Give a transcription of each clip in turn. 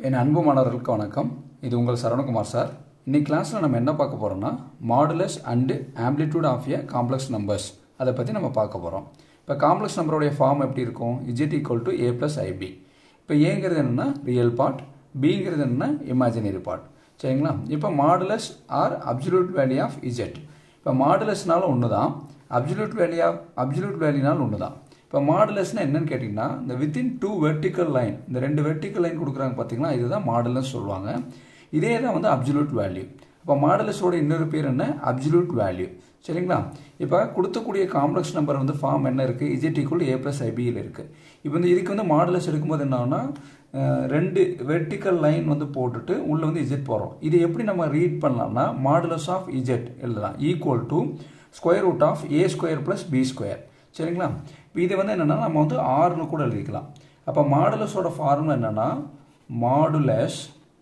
என் அன்பு மாணவர்களுக்கு வணக்கம் இது உங்கள் சரவணகுமார் சார் இன்னைக்கு கிளாஸில் நம்ம என்ன பார்க்க போகிறோம்னா modulus and amplitude of a complex numbers அதை பற்றி நம்ம பார்க்க போகிறோம் இப்போ காம்ப்ளெக்ஸ் நம்பருடைய ஃபார்ம் எப்படி இருக்கும் z equal to a plus i b இப்போ ஏங்கிறது என்னென்னா ரியல் பார்ட் பிங்கிறது என்னென்னா இமேஜினரி பார்ட் சரிங்களா இப்போ modulus or absolute value of z இப்போ மாடுலஸ்னாலும் ஒன்று தான் அப்சல்யூட் வேல்யூ ஆஃப் அப்சல்யூட் வேல்யூனாலும் ஒன்று தான் இப்போ மாடுலஸ்னால் என்னன்னு கேட்டிங்கன்னா இந்த வித்தின் டூ வெர்டிக்கல் லைன் இந்த ரெண்டு வெர்டிக்கல் லைன் கொடுக்குறாங்க பார்த்தீங்களா இதுதான் மாடுலஸ் சொல்லுவாங்க இதே தான் வந்து அப்சல்யூட் வேல்யூ இப்போ மாடுலஸோட இன்னொரு பேர் என்ன அப்சல்யூட் வேல்யூ சரிங்களா இப்போ கொடுத்தக்கூடிய காம்ப்ளெக்ஸ் நம்பர் வந்து ஃபார்ம் என்ன இருக்குது இஜெட் ஈக்குவல் ஏ ப்ளஸ் ஐபியில் இருக்குது இப்போ வந்து இதுக்கு வந்து மாடுலஸ் எடுக்கும்போது என்ன ஆகும்னா அஹ், ரெண்டு வெர்டிக்கல் லைன் வந்து போட்டுட்டு உள்ளே வந்து இஜெட் போகிறோம் இது எப்படி நம்ம ரீட் பண்ணலாம்னா மாடுலஸ் ஆஃப் இஜெட் எழுதலாம் equal to square root of a square plus b square சரிங்களா இப்போ இது வந்து என்னென்னா நம்ம வந்து ஆறுனு கூட எழுதிக்கலாம் அப்போ மாடுலஸோட ஃபார்முலா என்னென்னா மாடுலஸ்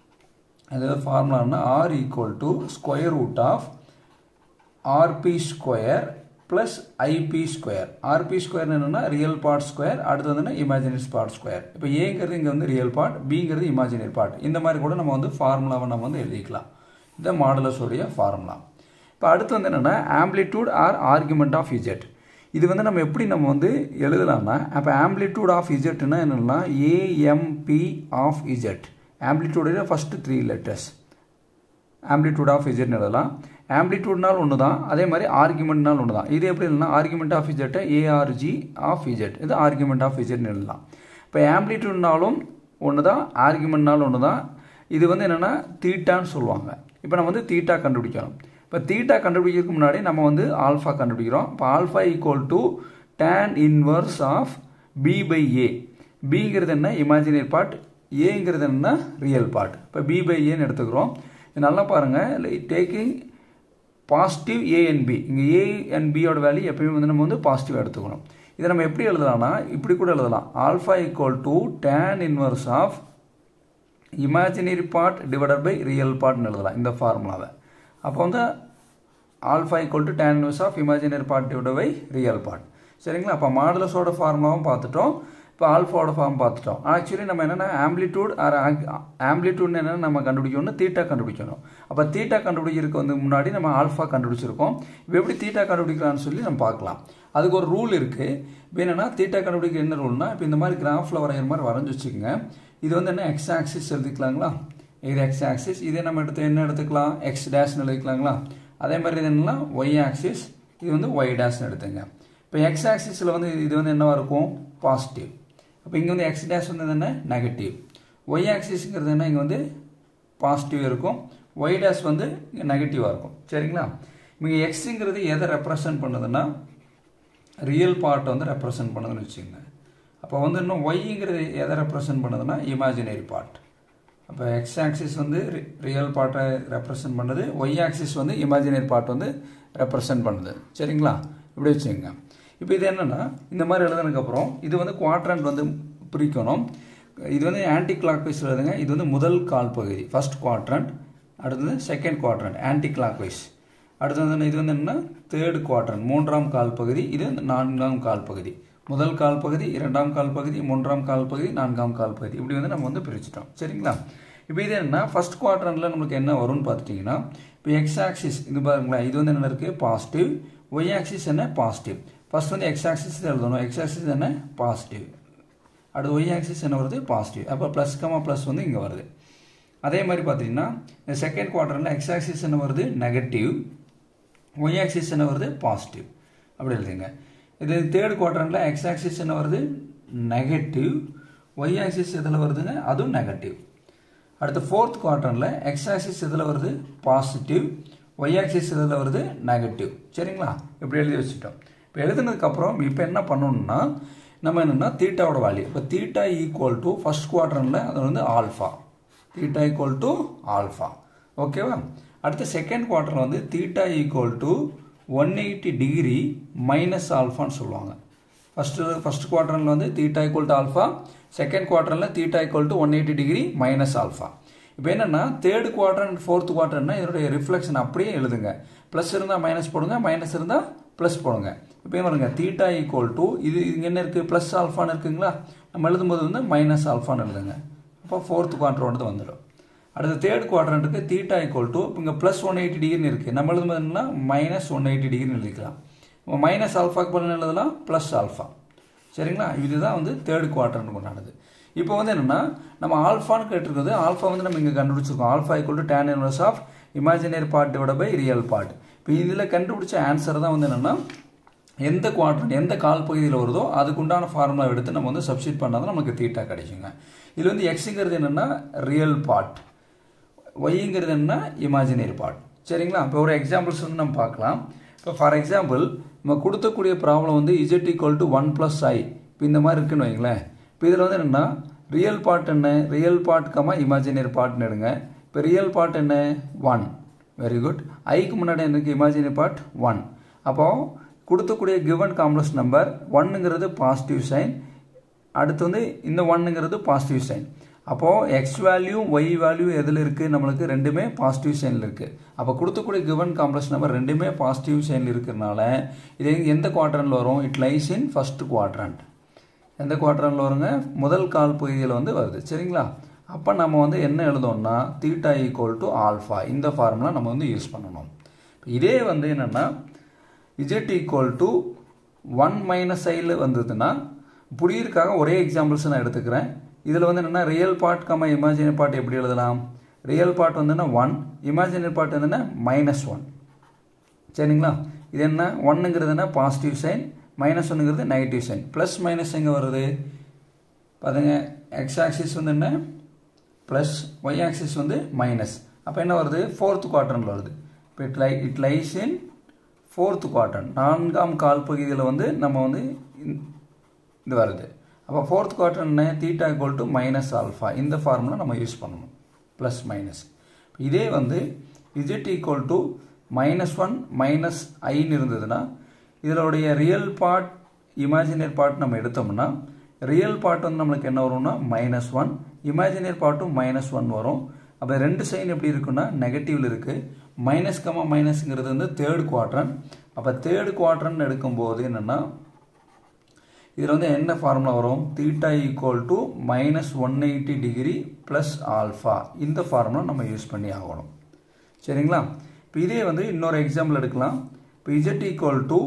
அதாவது ஃபார்முலான்னா r equal to square root of r p square plus i b square r p square என்னென்னா ரியல் பார்ட் ஸ்கொயர் அடுத்து வந்து இமேஜினரி பார்ட் ஸ்கொயர் இப்போ ஏங்கிறது இங்கே வந்து ரியல் பார்ட் பிங்கிறது இமேஜினரி பார்ட் இந்த மாதிரி கூட நம்ம வந்து ஃபார்முலாவை நம்ம வந்து எழுதிக்கலாம் இந்த மாடுலஸோடைய ஃபார்முலா இப்போ அடுத்து வந்து என்னென்னா amplitude or argument of z இது வந்து நம்ம எப்படி நம்ம வந்து எழுதலாம்னா அப்போ ஆம்ப்ளிடியூட் ஆஃப் இஜெட்னா என்னென்னா ஏஎம்பி ஆஃப் இஜெட் ஆம்ப்ளிடியூடைய first three letters amplitude of இஜெட்னு எழுதலாம் ஆம்ப்ளிடியூட்னால் ஒன்று தான் அதே மாதிரி ஆர்குமெண்ட்னால் ஒன்று தான் இது எப்படி இல்லைனா ஆர்குமெண்ட் ஆஃப் இஜெட்டை ஏஆர்ஜி ஆஃப் இஜெட் இது ஆர்குமெண்ட் ஆஃப் இஜெட்னு எழுதலாம் இப்போ ஆம்ப்ளிடியூட்னாலும் ஒன்று தான் ஆர்குமெண்ட்னாலும் ஒன்று தான் இது வந்து என்னென்னா தீட்டான்னு சொல்லுவாங்க இப்போ நம்ம வந்து தீட்டா கண்டுபிடிக்கணும் இப்போ தீட்டா கண்டுபிடிக்கிறதுக்கு முன்னாடி நம்ம வந்து ஆல்ஃபா கண்டுபிடிக்கிறோம் இப்போ alpha equal to tan inverse of b by a பிங்கிறது என்ன இமேஜினரி பார்ட் ஏங்கிறது என்ன ரியல் பார்ட் இப்போ பி பை ஏன்னு எடுத்துக்கிறோம் இது நல்லா பாருங்கள் taking positive a and b இங்கே ஏ அண்ட் பியோட வேல்யூ எப்பயுமே வந்து நம்ம வந்து பாசிட்டிவ் எடுத்துக்கணும் இதை நம்ம எப்படி எழுதலாம்னா இப்படி கூட எழுதலாம் alpha equal to tan inverse of imaginary part divided by real பார்ட்னு எழுதலாம் இந்த ஃபார்முலாவை அப்போ வந்து alpha equal to tan inverse of imaginary part divide by real part சரிங்களா அப்போ மாடுலஸோட ஃபார்முலாவும் பார்த்துட்டோம் இப்போ ஆல்ஃபாவோட ஃபார்ம் பார்த்துட்டோம் ஆக்சுவலி நம்ம என்னென்னா ஆம்ப்ளிடியூட் ஆர் ஆம்ப்ளிடியூட்னு என்னென்ன நம்ம கண்டுபிடிக்கணும்னு தீட்டா கண்டுபிடிக்கணும் அப்போ தீட்டா கண்டுபிடிக்கிறதுக்கு வந்து முன்னாடி நம்ம ஆல்ஃபா கண்டுபிடிச்சிருக்கோம் இப்போ எப்படி தீட்டா கண்டுபிடிக்கலாம்னு சொல்லி நம்ம பார்க்கலாம் அதுக்கு ஒரு ரூல் இருக்குது இப்போ என்னென்னா தீட்டா கண்டுபிடிக்க என்ன ரூல்னா இப்போ இந்த மாதிரி கிராஃபில் வரைகிற மாதிரி வரைஞ்சி வச்சுக்கோங்க இது வந்து என்ன எக்ஸ் ஆக்சிஸ் எழுதிக்கலாங்களா இது எக்ஸ் ஆக்சிஸ் இதே நம்ம எடுத்து என்ன எடுத்துக்கலாம் எக்ஸ் டேஷ்னு எழுதிக்கலாங்களா அதே மாதிரி இது என்னன்னா ஒய் ஆக்சிஸ் இது வந்து ஒய் டேஷ்னு எடுத்துங்க இப்போ எக்ஸ் ஆக்சிஸில் வந்து இது வந்து என்னவா இருக்கும் பாசிட்டிவ் அப்போ இங்கே வந்து எக்ஸ் டேஷ் வந்து என்ன நெகட்டிவ் ஒய் ஆக்சிஸ்ங்கிறது என்ன இங்கே வந்து பாசிட்டிவ் இருக்கும் ஒய் டேஷ் வந்து இங்கே நெகட்டிவாக இருக்கும் சரிங்களா இங்கே எக்ஸுங்கிறது எதை ரெப்ரசன்ட் பண்ணுதுன்னா ரியல் பார்ட்டை வந்து ரெப்ரசன்ட் பண்ணுதுன்னு வச்சுக்கோங்க அப்போ வந்து இன்னும் ஒய்ங்கிறது எதை ரெப்ரசன்ட் பண்ணுதுன்னா இமேஜினரி பார்ட் அப்போ எக்ஸ் ஆக்சிஸ் வந்து ரியல் பார்ட்டை ரெப்ரசன்ட் பண்ணுது ஒய் ஆக்சிஸ் வந்து இமேஜினரி பார்ட் வந்து ரெப்ரசன்ட் பண்ணுது சரிங்களா இப்படி வச்சுக்கோங்க இப்போ இது என்னென்னா இந்த மாதிரி எழுதுனதுக்கப்புறம் இது வந்து குவாட்ரண்ட் வந்து பிரிக்கணும் இது வந்து ஆன்டி கிளாக் வைஸ் எழுதுங்க இது வந்து முதல் கால் பகுதி ஃபர்ஸ்ட் குவாட்ரண்ட் அடுத்தது second quadrant anti clockwise அடுத்தது வந்து இது வந்து என்னென்னா தேர்ட் குவாட்ரண்ட் மூன்றாம் கால் பகுதி இது நான்காம் கால் பகுதி முதல் கால் பகுதி இரண்டாம் கால் பகுதி மூன்றாம் கால் பகுதி நான்காம் கால் பகுதி இப்படி வந்து நம்ம வந்து பிரிச்சிட்டோம் சரிங்களா இப்போ இது என்ன ஃபர்ஸ்ட் குவாட்ரண்ட்டில் நம்மளுக்கு என்ன வரும்னு பார்த்துட்டிங்கன்னா இப்போ எக்ஸ் ஆக்சிஸ் இது பாருங்களேன் இது வந்து என்ன இருக்குது பாசிட்டிவ் ஒய் ஆக்சிஸ் என்ன பாசிட்டிவ் ஃபர்ஸ்ட் வந்து எக்ஸ் ஆக்சிஸ் எழுதணும் எக்ஸ் ஆக்சிஸ் என்ன பாசிட்டிவ் அடுத்து ஒய் ஆக்சிஸ் என்ன வருது பாசிட்டிவ் அப்போ ப்ளஸ் கமா ப்ளஸ் வந்து இங்கே வருது அதே மாதிரி பார்த்தீங்கன்னா இந்த செகண்ட் குவார்ட்டரில் எக்ஸ் ஆக்சிஸ் என்ன வருது நெகட்டிவ் ஒய் ஆக்சிஸ் என்ன வருது பாசிட்டிவ் அப்படி எழுதுங்க இது தேர்ட் குவார்ட்டரில் எக்ஸ் ஆக்சிஸ் என்ன வருது நெகட்டிவ் ஒய் ஆக்சிஸ் இதில் வருதுங்க அதுவும் நெகட்டிவ் அடுத்து ஃபோர்த் குவார்ட்டரில் எக்ஸ் ஆக்சிஸ் இதில் வருது பாசிட்டிவ் ஒய் ஆக்சிஸ் இதில் வருது நெகட்டிவ் சரிங்களா இப்படி எழுதி வச்சுட்டோம் இப்போ எழுதுனதுக்கப்புறம் இப்போ என்ன பண்ணணும்னா நம்ம என்னென்னா தீட்டாவோட வேல்யூ இப்போ தீட்டா ஈக்குவல் டு ஃபர்ஸ்ட் குவார்ட்டரில் அது வந்து alpha theta equal to alpha ஓகேவா அடுத்த செகண்ட் குவார்ட்டரில் வந்து theta equal to one eighty degree minus ஆல்ஃபான்னு சொல்லுவாங்க ஃபஸ்ட்டு ஃபஸ்ட் குவார்ட்டரில் வந்து theta equal to alpha second குவார்ட்டரில் theta equal to one eighty degree minus alpha இப்போ என்னென்னா தேர்ட் குவார்ட்டர் அண்ட் ஃபோர்த் குவார்ட்டர்னா இதனுடைய ரிஃப்ளெக்ஷன் அப்படியே எழுதுங்க ப்ளஸ் இருந்தால் மைனஸ் போடுங்க மைனஸ் இருந்தால் ப்ளஸ் போடுங்க இப்போ பாருங்க தீட்டா ஈக்குவல் டு இது இங்கே என்ன இருக்குது ப்ளஸ் ஆல்ஃபான்னு இருக்குங்களா நம்ம எழுதும்போது வந்து மைனஸ் ஆல்ஃபான்னு எழுதுங்க அப்போ ஃபோர்த் குவாட்ரண்ட் வந்துடும் அடுத்து தேர்ட் குவாட்ரண்ட்டுக்கு தீட்டா ஈக்குவல் டு இங்கே ப்ளஸ் ஒன் எயிட்டி டிகிரின்னு இருக்குது நம்மளது பார்த்தீங்கன்னா மைனஸ் ஒன் எயிட்டி டிகிரின்னு எழுதிக்கலாம் மைனஸ் ஆல்ஃபாக்கு பதில் எழுதலாம் ப்ளஸ் ஆல்ஃபா சரிங்களா இதுதான் வந்து தேர்ட் குவார்டர்னு கொண்டாடுது இப்போ வந்து என்னென்னா நம்ம ஆல்ஃபான்னு கேட்டிருக்குது ஆல்ஃபா வந்து நம்ம இங்கே கண்டுபிடிச்சிருக்கோம் alpha equal to tan inverse of imaginary part divide by real part இப்போ இதில் கண்டுபிடிச்ச ஆன்சர் தான் வந்து என்னென்னா எந்த குவாட்ரன் எந்த கால் பகுதியில் வருதோ அதுக்குண்டான ஃபார்முலா எடுத்து நம்ம வந்து சப்ஸ்டியூட் பண்ணால் தான் நமக்கு தீட்டா கிடைக்குங்க இதில் வந்து எக்ஸுங்கிறது என்னென்னா ரியல் பார்ட் ஒய்ங்கிறது என்ன இமேஜினரி பார்ட் சரிங்களா இப்போ ஒரு எக்ஸாம்பிள்ஸ் வந்து நம்ம பார்க்கலாம் இப்போ ஃபார் எக்ஸாம்பிள் நம்ம கொடுத்தக்கூடிய ப்ராப்ளம் வந்து z equal to one plus i இப்போ இந்த மாதிரி இருக்குன்னு வைங்களேன் இப்போ இதில் வந்து என்னென்னா ரியல் பார்ட் என்ன ரியல் பார்ட் கமா இமேஜினரி பார்ட்னு எடுங்க இப்போ ரியல் பார்ட் என்ன ஒன் வெரி குட் ஐக்கு முன்னாடி எனக்கு இமேஜினரி பார்ட் ஒன் அப்போது கொடுத்தக்கூடிய கிவன் காம்ப்ளெக்ஸ் நம்பர் ஒன்னுங்கிறது பாசிட்டிவ் சைன் அடுத்து வந்து இந்த ஒன்னுங்கிறது பாசிட்டிவ் சைன் அப்போது எக்ஸ் வேல்யூ ஒய் வேல்யூ எதில் இருக்குது நம்மளுக்கு ரெண்டுமே பாசிட்டிவ் சைனில் இருக்குது அப்போ கொடுத்தக்கூடிய கிவன் காம்ப்ளெக்ஸ் நம்பர் ரெண்டுமே பாசிட்டிவ் சைனில் இருக்கிறனால இது எந்த குவாட்ரனில் வரும் it lies in first quadrant எந்த குவாட்ரனில் வருங்க முதல் கால் பகுதியில் வந்து வருது சரிங்களா அப்போ நம்ம வந்து என்ன எழுதோம்னா தீட்டா ஈக்குவல் டு ஆல்ஃபா இந்த ஃபார்முலா நம்ம வந்து யூஸ் பண்ணணும் இதே வந்து என்னென்னா z equal to one minus ஐயில் வந்ததுன்னா புரியிருக்காக ஒரே எக்ஸாம்பிள்ஸ் நான் எடுத்துக்கிறேன் இதில் வந்து என்னென்னா real part comma imaginary part எப்படி எழுதலாம் ரியல் பார்ட் வந்துன்னா ஒன் இமேஜினரி பார்ட் வந்துன்னா மைனஸ் ஒன் சரிங்களா இது என்ன ஒன்னுங்கிறது என்ன பாசிட்டிவ் சைன் மைனஸ் ஒன்னுங்கிறது நெகட்டிவ் சைன் ப்ளஸ் மைனஸ் எங்கே வருது பாருங்க எக்ஸ் ஆக்சிஸ் வந்து என்ன ப்ளஸ் ஒய் ஆக்சிஸ் வந்து மைனஸ் அப்போ என்ன வருது ஃபோர்த் குவார்டரில் வருது இப்போ it lie it lies in fourth quarter நான்காம் கால் பகுதியில் வந்து நம்ம வந்து இது வருது அப்போ ஃபோர்த் குவார்டர் என்ன theta equal to minus alpha இந்த ஃபார்முலா நம்ம யூஸ் பண்ணணும் ப்ளஸ் மைனஸ் இதே வந்து z equal to minus one minus ஐன்னு இருந்ததுன்னா இதனுடைய ரியல் பார்ட் இமேஜினரி பார்ட் நம்ம எடுத்தோம்னா ரியல் பார்ட் வந்து நம்மளுக்கு என்ன வரும்னா மைனஸ் ஒன் இமேஜினரி பார்ட்டும் மைனஸ் ஒன் வரும் அப்போ ரெண்டு சைன் எப்படி இருக்குன்னா நெகட்டிவில் இருக்குது மைனஸ் கமா மைனஸ்ங்கிறது வந்து தேர்ட் குவாட்ரன் அப்போ தேர்ட் குவாட்ரன் எடுக்கும்போது என்னென்னா இதில் வந்து என்ன ஃபார்முலா வரும் theta equal to minus one eighty degree plus alpha இந்த ஃபார்முலா நம்ம யூஸ் பண்ணி ஆகணும் சரிங்களா இப்போ இதே வந்து இன்னொரு எக்ஸாம்பிள் எடுக்கலாம் இப்போ z equal to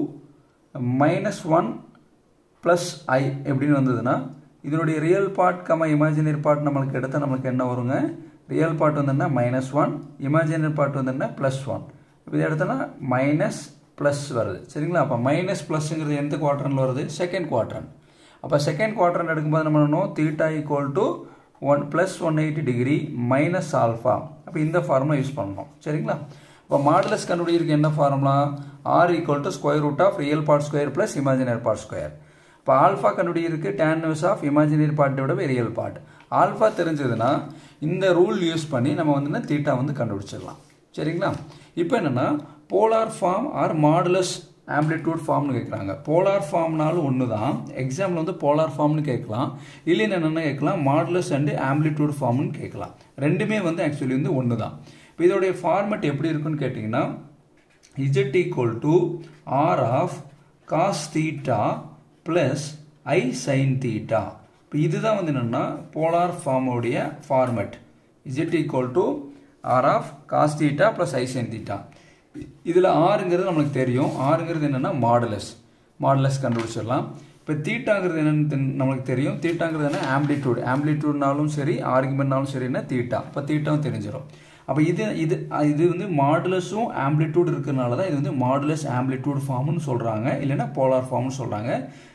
minus one plus i எப்படின்னு வந்ததுன்னா இதனுடைய real part comma imaginary part நம்மளுக்கு எடுத்தால் நம்மளுக்கு என்ன வருங்க ரியல் பார்ட் வந்து என்ன மைனஸ் ஒன் இமேஜினரி பார்ட் வந்து என்ன ப்ளஸ் ஒன் இப்போ இதை எடுத்தோன்னா மைனஸ் ப்ளஸ் வருது சரிங்களா அப்போ மைனஸ் ப்ளஸ்ங்கிறது எந்த குவார்டரில் வருது செகண்ட் குவார்டரன் அப்போ செகண்ட் குவார்டரன் எடுக்கும்போது நம்ம பண்ணணும் theta equal to one plus one eighty degree minus alpha அப்போ இந்த ஃபார்முலா யூஸ் பண்ணணும் சரிங்களா இப்போ மாடுலஸ் கண்டுபிடிக்கிறதுக்கு என்ன formula r equal to square root of real part square plus imaginary part square இப்போ ஆல்ஃபா கண்டுபிடிக்கிறதுக்கு டேன் நியூஸ் ஆஃப் இமேஜினரி பார்ட்டை விட ரியல் பார்ட் ஆல்ஃபா தெரிஞ்சதுன்னா இந்த ரூல் யூஸ் பண்ணி நம்ம வந்து தீட்டா வந்து கண்டுபிடிச்சிடலாம் சரிங்களா இப்போ என்னென்னா polar form or modulus amplitude ஃபார்ம்னு கேட்குறாங்க போலார் ஃபார்ம்னாலும் ஒன்று தான் எக்ஸாம்பிள் வந்து போலார் ஃபார்ம்னு கேட்கலாம் இல்லைன்னு என்னென்ன கேட்கலாம் மாடுலஸ் அண்டு ஆம்ப்ளிடியூட் ஃபார்ம்னு கேட்கலாம் ரெண்டுமே வந்து ஆக்சுவலி வந்து ஒன்று தான் இப்போ இதோடைய ஃபார்மெட் எப்படி இருக்குன்னு கேட்டிங்கன்னா z equal to r of cos theta plus i sine theta இப்போ இதுதான் வந்து என்னென்னா போலார் ஃபார்மோடைய format z equal to r of cos theta plus i sine theta இதில் ஆறுங்கிறது நம்மளுக்கு தெரியும் ஆறுங்கிறது என்னென்னா மாடுலஸ் மாடுலஸ் கண்டுபிடிச்சிடலாம் இப்போ தீட்டாங்கிறது என்னென்னு நம்மளுக்கு தெரியும் தீட்டாங்கிறது என்ன ஆம்ப்ளிடியூட் ஆம்ப்ளிடியூட்னாலும் சரி ஆர்குமெண்ட்னாலும் சரின்னா தீட்டா இப்போ தீட்டாவும் தெரிஞ்சிடும் அப்போ இது இது இது வந்து மாடுலஸும் ஆம்ப்ளிடியூட் இருக்கிறனால தான் இது வந்து மாடுலஸ் ஆம்ப்ளிடியூட் ஃபார்ம்னு சொல்கிறாங்க இல்லைன்னா போலார் ஃபார்ம்னு சொல்கிறாங்க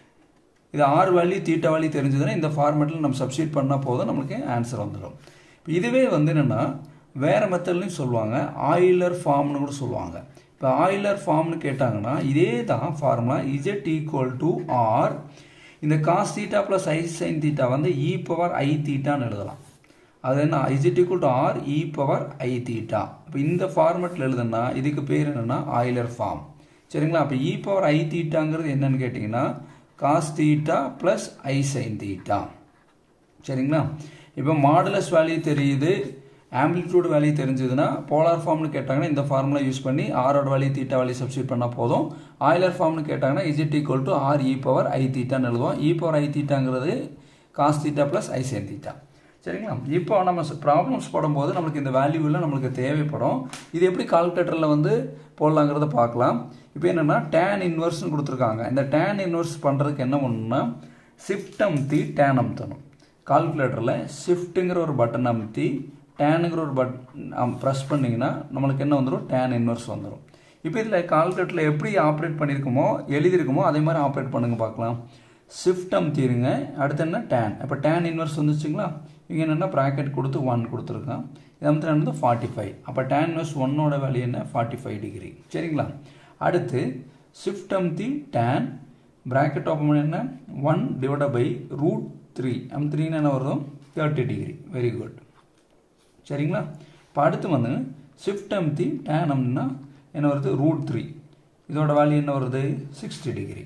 இது ஆறு வேல்யூ தீட்டா வேல்யூ தெரிஞ்சதுன்னா இந்த ஃபார்மேட்டில் நம்ம சப்ஸ்டியூட் பண்ணால் போதும் நம்மளுக்கு ஆன்சர் வந்துடும் இப்போ இதுவே வந்து என்னென்னா வேறு மெத்தட்லையும் சொல்லுவாங்க ஆயிலர் ஃபார்ம்னு கூட சொல்லுவாங்க இப்போ ஆயிலர் ஃபார்ம்னு கேட்டாங்கன்னா இதே தான் formula z equal to r இந்த cos theta plus i sine theta வந்து இ பவர் ஐ தீட்டான்னு எழுதலாம் அது என்ன z equal to r e power i theta இப்போ இந்த ஃபார்மெட்டில் எழுதுனா இதுக்கு பேர் என்னென்னா ஆயிலர் ஃபார்ம் சரிங்களா அப்போ இ பவர் ஐ தீட்டாங்கிறது என்னன்னு கேட்டிங்கன்னா cos theta plus i sine theta சரிங்களா இப்போ மாடுலஸ் வேல்யூ தெரியுது ஆம்பிளிடியூட் வேல்யூ தெரிஞ்சதுன்னா போலார் ஃபார்ம்னு கேட்டாங்கன்னா இந்த ஃபார்முலா யூஸ் பண்ணி ஆரோட வேல்யூ தீட்டா வேல்யூ சப்ஸ்டியூட் பண்ணால் போதும் ஆயிலர் ஃபார்ம்னு கேட்டாங்கன்னா z equal to r e power i தீட்டான்னு எழுதுவோம் இ பவர் ஐ தீட்டாங்கிறது cos theta plus i sine theta சரிங்களா இப்போ நம்ம ப்ராப்ளம்ஸ் போடும்போது நம்மளுக்கு இந்த வேல்யூவில் நம்மளுக்கு தேவைப்படும் இது எப்படி கால்குலேட்டரில் வந்து போடலாங்கிறத பார்க்கலாம் இப்போ என்னென்னா டேன் இன்வெர்ஸ்னு கொடுத்துருக்காங்க இந்த டேன் இன்வெர்ஸ் பண்ணுறதுக்கு என்ன பண்ணணும்னா ஷிஃப்ட் அமுத்தி டேன் அமுத்தணும் கால்குலேட்டரில் ஷிஃப்ட்டுங்கிற ஒரு பட்டன் அமுத்தி டேனுங்கிற ஒரு பட் ப்ரெஸ் பண்ணிங்கன்னா நம்மளுக்கு என்ன வந்துடும் டேன் இன்வெர்ஸ் வந்துடும் இப்போ இதில் கால்குலேட்டரில் எப்படி ஆப்ரேட் பண்ணியிருக்குமோ எழுதியிருக்குமோ அதே மாதிரி ஆப்ரேட் பண்ணுங்க பார்க்கலாம் ஷிஃப்ட் அமுத்திடுங்க அடுத்து என்ன டேன் இப்போ டேன் இன்வெர்ஸ் வந்துச்சுங்களா இங்கே என்னென்னா ப்ராக்கெட் கொடுத்து ஒன் கொடுத்துருக்கேன் இது வந்து வந்து ஃபார்ட்டி ஃபைவ் அப்போ டேன் இன்வெர்ஸ் ஒன்னோட வேல்யூ என்ன ஃபார்ட்டி ஃபைவ் டிகிரி சரிங்களா அடுத்து ஷிஃப்ட் அமுத்தி டேன் ப்ராக்கெட் ஓப்பன் பண்ணி என்ன one divide by root three um த்ரீன்னு என்ன வரும் தேர்ட்டி டிகிரி வெரி குட் சரிங்களா இப்போ அடுத்து வந்து ஷிஃப்ட் அமுத்தி டேன் அப்படின்னா என்ன வருது ரூட் த்ரீ இதோட வேல்யூ என்ன வருது சிக்ஸ்டி டிகிரி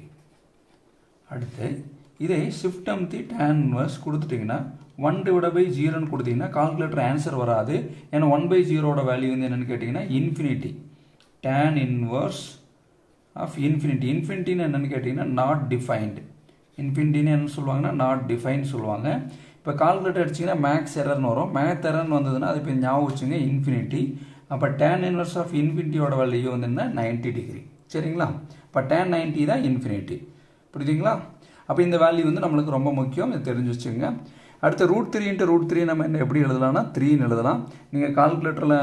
அடுத்து இதே ஷிஃப்ட் அமுத்தி டேன் இன்வர்ஸ் கொடுத்துட்டிங்கன்னா ஒன் டிவைட் பை ஜீரோன்னு கொடுத்தீங்கன்னா கால்குலேட்டர் ஆன்சர் வராது ஏன்னா ஒன் பை ஜீரோட வேல்யூ வந்து என்னென்னு கேட்டிங்கன்னா infinity tan inverse of infinity இன்ஃபினிட்டின்னு என்னென்னு கேட்டிங்கன்னா நாட் டிஃபைன்டு இன்ஃபினிட்டின்னு என்ன சொல்லுவாங்கன்னா நாட் டிஃபைன் சொல்லுவாங்க இப்போ கால்குலேட்டர் அடிச்சிங்கன்னா மேக்ஸ் எரர்னு வரும் மேத் எரர்னு வந்ததுன்னா அது இப்போ ஞாபகம் வச்சுங்க இன்ஃபினிட்டி அப்போ டேன் இன்வர்ஸ் ஆஃப் இன்ஃபினிட்டியோட வேல்யூ வந்து என்ன நைன்ட்டி டிகிரி சரிங்களா இப்போ டேன் நைன்ட்டி தான் இன்ஃபினிட்டி புரியுதுங்களா அப்போ இந்த வேல்யூ வந்து நம்மளுக்கு ரொம்ப முக்கியம் இது தெரிஞ்சு வச்சுங்க அடுத்து root three into root three நம்ம என்ன எப்படி எழுதலாம்னா த்ரீன்னு எழுதலாம் நீங்கள் கால்குலேட்டரில்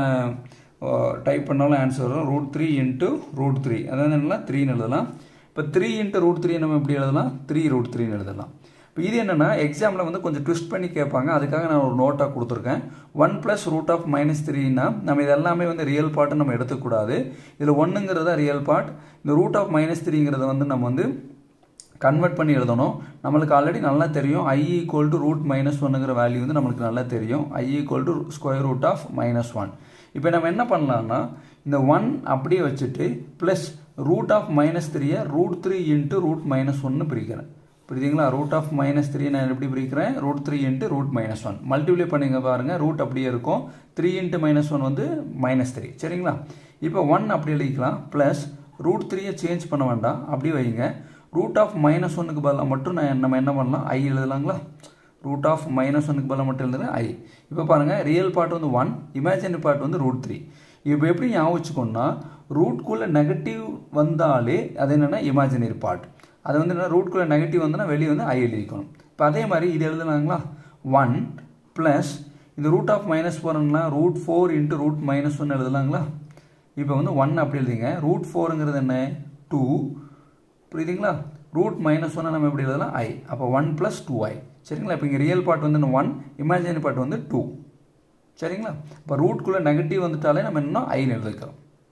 டைப் பண்ணாலும் ஆன்சர் வரும் root three into root three அதாவது என்னன்னா த்ரீன்னு எழுதலாம் இப்போ த்ரீ இன்ட்டு ரூட் த்ரீ நம்ம எப்படி எழுதலாம் த்ரீ ரூட் த்ரீன்னு எழுதலாம் இப்போ இது என்னென்னா எக்ஸாமில் வந்து கொஞ்சம் ட்விஸ்ட் பண்ணி கேட்பாங்க அதுக்காக நான் ஒரு நோட்டாக கொடுத்துருக்கேன் one plus root of minus த்ரீனா நம்ம இது எல்லாமே வந்து ரியல் பார்ட்டு நம்ம எடுத்துக்கூடாது இதில் ஒன்றுங்கிறத ரியல் பார்ட் இந்த ரூட் ஆஃப் மைனஸ் த்ரீங்கிறத வந்து நம்ம வந்து கன்வெர்ட் பண்ணி எழுதணும் நம்மளுக்கு ஆல்ரெடி நல்லா தெரியும் i equal to root minus ஒன்னுங்கிற வேல்யூ வந்து நம்மளுக்கு நல்லா தெரியும் i equal to square root of minus one இப்போ நம்ம என்ன பண்ணலாம்னா இந்த ஒன் அப்படியே வச்சுட்டு ப்ளஸ் ரூட் ஆஃப் மைனஸ் த்ரீயை root three into root minus ஒன்று பிரிக்கிறேன் புரியுதுங்களா ரூட் ஆஃப் மைனஸ் த்ரீ நான் எப்படி பிரிக்கிறேன் root three into root minus one multiply பண்ணிங்க பாருங்கள் ரூட் அப்படியே இருக்கும் த்ரீ இன்ட்டு மைனஸ் ஒன் வந்து மைனஸ் த்ரீ சரிங்களா இப்போ ஒன் அப்படி எழுதிக்கலாம் ப்ளஸ் ரூட் த்ரீயை சேஞ்ச் பண்ண வேண்டாம் அப்படி வைங்க ரூட் ஆஃப் மைனஸ் ஒன்னுக்கு பதிலாக மட்டும் நான் நம்ம என்ன பண்ணலாம் ஐ எழுதலாங்களா ரூட் ஆஃப் மைனஸ் ஒன்னுக்கு பதிலாக மட்டும் எழுதுறேன் ஐ இப்போ பாருங்கள் ரியல் பார்ட் வந்து ஒன் இமேஜினரி பார்ட் வந்து ரூட் த்ரீ இப்போ எப்படி ஞாபகம் வச்சுக்கோன்னா ரூட்குள்ளே நெகட்டிவ் வந்தாலே அது என்னென்னா இமேஜினரி பார்ட் அது வந்து என்ன ரூட்குள்ளே நெகட்டிவ் வந்தோன்னா வெளியே வந்து ஐ எழுதிக்கணும் இப்போ அதே மாதிரி இது எழுதுனாங்களா ஒன் ப்ளஸ் இந்த ரூட் ஆஃப் மைனஸ் போகிறோம்னா root four into root minus one எழுதலாங்களா இப்போ வந்து ஒன் அப்படி எழுதிங்க ரூட் ஃபோருங்கிறது என்ன டூ புரியுதுங்களா ரூட் மைனஸ் ஒன்று நம்ம எப்படி எழுதலாம் ஐ அப்போ ஒன் ப்ளஸ் டூ ஐ சரிங்களா இப்போ இங்கே ரியல் பார்ட் வந்து ஒன் இமேஜினரி பார்ட் வந்து டூ சரிங்களா இப்போ ரூட்குள்ளே நெகட்டிவ் வந்துட்டாலே நம்ம இன்னும் ஐன்னு எழுதிக்கிறோம்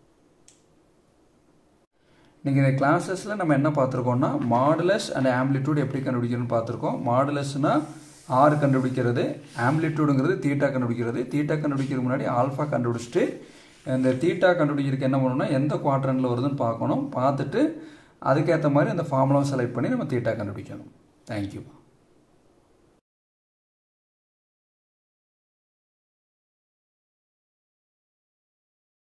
நீங்கள் இந்த கிளாஸஸில் நம்ம என்ன பார்த்துருக்கோம்னா மாடுலஸ் அண்ட் ஆம்ப்ளிடியூட் எப்படி கண்டுபிடிக்கணும்னு பார்த்துருக்கோம் மாடுலஸ்னால் ஆறு கண்டுபிடிக்கிறது ஆம்ப்ளிடியூடுங்கிறது தீட்டா கண்டுபிடிக்கிறது தீட்டா கண்டுபிடிக்கிறதுக்கு முன்னாடி ஆல்ஃபா கண்டுபிடிச்சிட்டு இந்த தீட்டா கண்டுபிடிக்கிறதுக்கு என்ன பண்ணணும்னா எந்த குவாட்ரனில் வருதுன்னு பார்க்கணும் பார்த்துட்டு அதுக்கேற்ற மாதிரி அந்த ஃபார்முலாவை செலக்ட் பண்ணி நம்ம தீட்டா கண்டுபிடிக்கணும் தேங்க்யூ